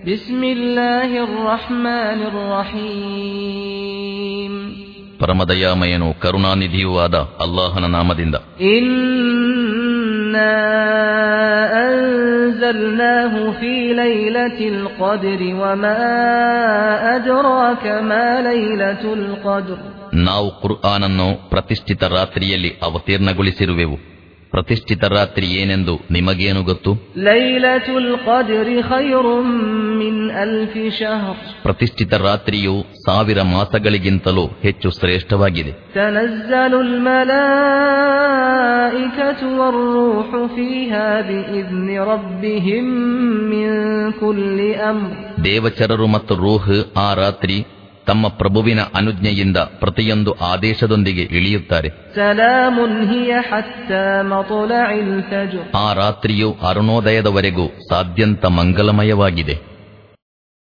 بسم الله الرحمن الرحيم ಪರಮದಯಾಮಯನು ಕರುಣಾನಿಧಿಯೂ ಆದ ಅಲ್ಲಾಹನ ನಾಮದಿಂದ إنا أنزلناه في ليلة القدر وما أدراك ما ليلة القدر ನಾವು ಕುರ್ಆನನ್ನು ಪ್ರತಿಷ್ಠಿತ ರಾತ್ರಿಯಲ್ಲಿ ಅವತೀರ್ಣಗೊಳಿಸಿರುವೆವು ಪ್ರತಿಷ್ಠಿತ ರಾತ್ರಿ ಏನೆಂದು ನಿಮಗೇನು ಗೊತ್ತು ليلة القدر خير من ألف شهر ಪ್ರತಿಷ್ಠಿತ ರಾತ್ರಿಯು ಸಾವಿರ ಮಾಸಗಳಿಗಿಂತಲೂ ಹೆಚ್ಚು ಶ್ರೇಷ್ಠವಾಗಿದೆ تنزل الملائكة والروح فيها بإذن ربهم من كل أمر ದೇವಚರರು ಮತ್ತು ರೂಹ್ ಆ ರಾತ್ರಿ ತಮ್ಮ ಪ್ರಭುವಿನ ಅನುಜ್ಞೆಯಿಂದ ಪ್ರತಿಯೊಂದು ಆದೇಶದೊಂದಿಗೆ ಇಳಿಯುತ್ತಾರೆ سلام هي حتى مطلع الفجر ಆ ರಾತ್ರಿಯು ಅರುಣೋದಯದವರೆಗೂ ಸಾಧ್ಯಂತ ಮಂಗಲಮಯವಾಗಿದೆ